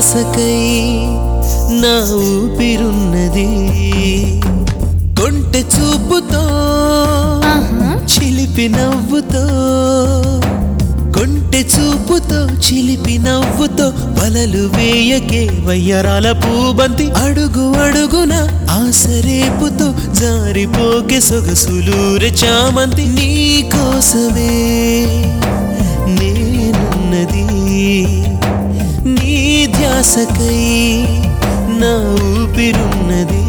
ధ్యాసకై నా ఊపిరున్నది కొంటె చూపుతో ఆహా చిలిపి నవ్వుతో కొంటె చూపుతో చిలిపి నవ్వుతో వలలు వేయకే వయ్యరాల పూబంతి అడుగు అడుగున ఆసరేపుతో జారిపోకే సొగసులూరె చామంతి నీ కోసమే నేనున్నది నీ ధ్యాసకై నా ఊపిరున్నది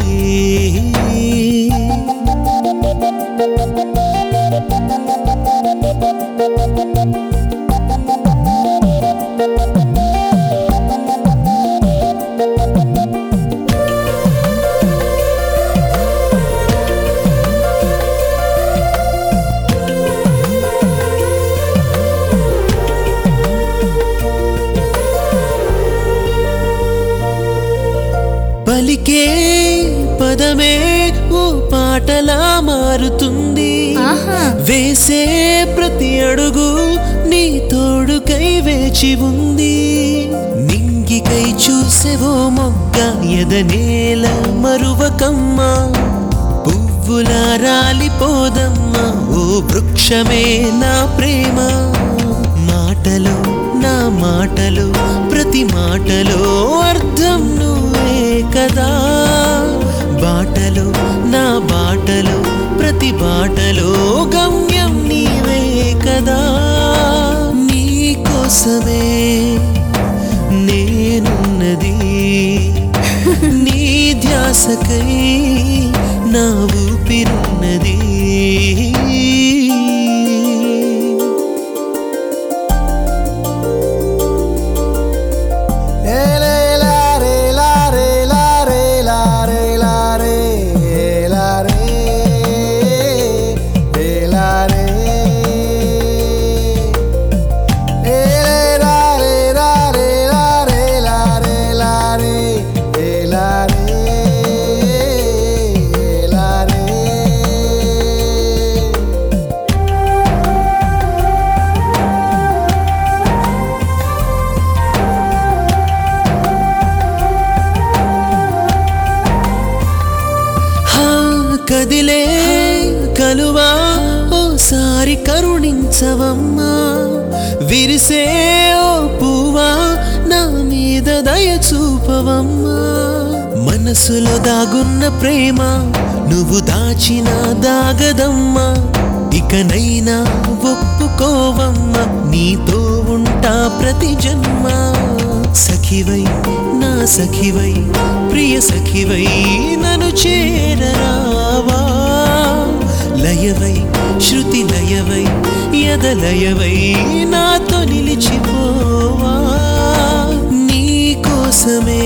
పలికే పదమే ఓ పాటలా మారుతుంది ఆహా. వేసే ప్రతి అడుగు నీ తోడుకై వేచి ఉంది నింగికై చూసేవో మొగ్గ ఎదనేల మరువకమ్మా పువ్వులా రాలిపోదమ్మా ఓ వృక్షమే నా ప్రేమ మాటలో నా మాటలో ప్రతి మాటలో అర్థం నువ్వే కదా బాటలో నా బాటలో ప్రతి బాటలో గమ్యం నీవే కదా నీ కోసమే నేనున్నది నీ ధ్యాసకై నా ఊపిరున్నది హా, కదిలే కలువా ఓసారి కరుణించవమ్మా విరిసే ఓ పువ్వా నా మీద దయ చూపవమ్మా మనసులో దాగున్న ప్రేమ నువ్వు దాచిన దాగదమ్మా ఇకనైనా ఒప్పుకోవమ్మా నీతో ఉంటా ప్రతి జన్మ సఖివై నా సఖివై ప్రియ సఖివై నన్ను చేరరావా లయవై శృతి లయవై యదలయవై నాతో నిలిచిపోవా నీ కోసమే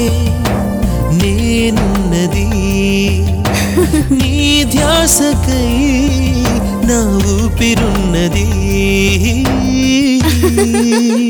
నేనున్నది నీ ధ్యాసకై నా ఊపిరున్నది